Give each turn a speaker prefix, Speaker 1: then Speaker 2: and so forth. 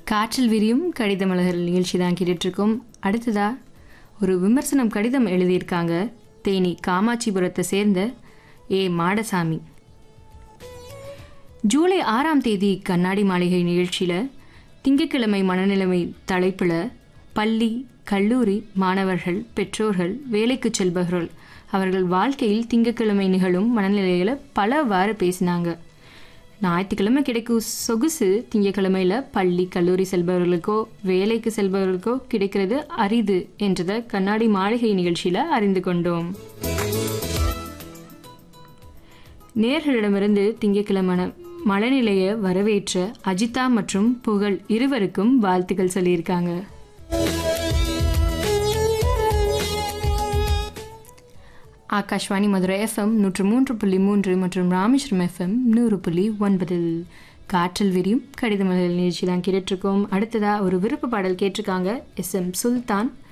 Speaker 1: காற்றில் விரியும் கடித மலர்கள் நிகழ்ச்சி தான் கேட்டுட்ருக்கோம் அடுத்ததா ஒரு விமர்சனம் கடிதம் எழுதியிருக்காங்க தேனி காமாட்சிபுரத்தை சேர்ந்த ஏ மாடசாமி ஜூலை ஆறாம் தேதி கண்ணாடி மாளிகை நிகழ்ச்சியில் திங்கட்கிழமை மனநிலைமை தலைப்பில் பள்ளி கல்லூரி மாணவர்கள் பெற்றோர்கள் வேலைக்கு செல்பவர்கள் அவர்கள் வாழ்க்கையில் திங்கட்கிழமை நிகழும் மனநிலைகளை பலவாறு பேசினாங்க ஞாயிற்றுக்கிழமை கிடைக்கும் சொகுசு திங்கக்கிழமையில் பள்ளி கல்லூரி செல்பவர்களுக்கோ வேலைக்கு செல்பவர்களுக்கோ கிடைக்கிறது அரிது என்றதை கண்ணாடி மாளிகை நிகழ்ச்சியில் அறிந்து கொண்டோம் நேர்களிடமிருந்து திங்கக்கிழமை மழைநிலையை வரவேற்ற அஜிதா மற்றும் புகழ் இருவருக்கும் வாழ்த்துக்கள் சொல்லியிருக்காங்க ஆகாஷ்வாணி மதுரை எஃப்எம் நூற்று மூன்று புள்ளி மூன்று மற்றும் ராமேஸ்வரம் எஃப்எம் நூறு புள்ளி ஒன்பதில் காற்றில் விரியும் கடித மலர் நிகழ்ச்சி தான் கேட்டுட்ருக்கோம் அடுத்ததாக ஒரு விருப்ப பாடல் கேட்டிருக்காங்க எஸ் எம் சுல்தான்